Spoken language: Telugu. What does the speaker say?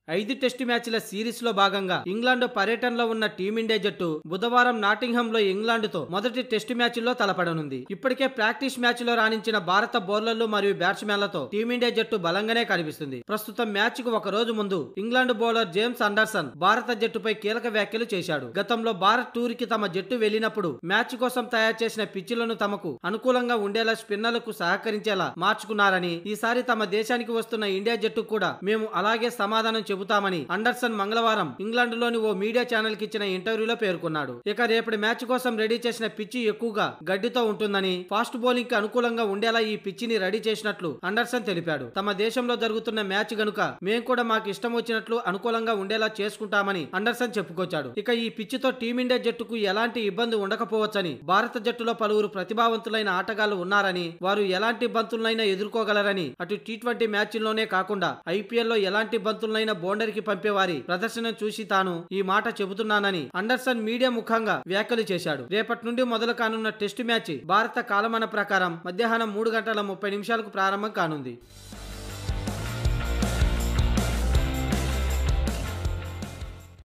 ఐదు టెస్టు మ్యాచ్ల సిరీస్ లో భాగంగా ఇంగ్లాండ్ పర్యటనలో ఉన్న టీమిండియా జట్టు బుధవారం నాటింగ్హామ్ లో ఇంగ్లాండ్ తో మొదటి టెస్టు మ్యాచ్ లో తలపడనుంది ఇప్పటికే ప్రాక్టీస్ మ్యాచ్ లో రాణించిన భారత బౌలర్లు మరియు బ్యాట్స్మెన్లతో టీమిండియా జట్టు బలంగానే కనిపిస్తుంది ప్రస్తుతం మ్యాచ్ కు ఒక రోజు ముందు ఇంగ్లాండ్ బౌలర్ జేమ్స్ అండర్సన్ భారత జట్టుపై కీలక వ్యాఖ్యలు చేశాడు గతంలో భారత్ టూర్ కి తమ జట్టు వెళ్లినప్పుడు మ్యాచ్ కోసం తయారు చేసిన పిచ్చులను తమకు అనుకూలంగా ఉండేలా స్పిన్నర్లకు సహకరించేలా మార్చుకున్నారని ఈసారి తమ దేశానికి వస్తున్న ఇండియా జట్టు కూడా మేము అలాగే సమాధానం చెబుతామని అండర్సన్ మంగళవారం ఇంగ్లాండ్ లోని ఓ మీడియా ఛానల్ కి ఇచ్చిన ఇంటర్వ్యూలో పేర్కొన్నాడు ఇక రేపటి మ్యాచ్ కోసం రెడీ చేసిన పిచ్చి ఎక్కువగా గడ్డితో ఉంటుందని ఫాస్ట్ బౌలింగ్ కి అనుకూలంగా ఉండేలా ఈ పిచ్చిని రెడీ చేసినట్లు అండర్సన్ తెలిపాడు తమ దేశంలో జరుగుతున్న మ్యాచ్ గనుక మేం కూడా మాకు ఇష్టం వచ్చినట్లు అనుకూలంగా ఉండేలా చేసుకుంటామని అండర్సన్ చెప్పుకొచ్చాడు ఇక ఈ పిచ్చితో టీమిండియా జట్టుకు ఎలాంటి ఇబ్బంది ఉండకపోవచ్చని భారత జట్టులో పలువురు ప్రతిభావంతులైన ఆటగాళ్లు ఉన్నారని వారు ఎలాంటి బంతులనైనా ఎదుర్కోగలరని అటు టీ ట్వంటీ మ్యాచ్ల్లోనే కాకుండా ఐపీఎల్ లో ఎలాంటి బంతులనైనా బౌండరీ కి పంపే వారి ప్రదర్శన చూసి తాను ఈ మాట చెబుతున్నానని అండర్సన్ మీడియా ముఖంగా వ్యాఖ్యలు చేశాడు రేపటి నుండి మొదలు కానున్న టెస్టు మ్యాచ్ భారత కాలమాన ప్రకారం మధ్యాహ్నం మూడు గంటల ముప్పై నిమిషాలకు ప్రారంభం కానుంది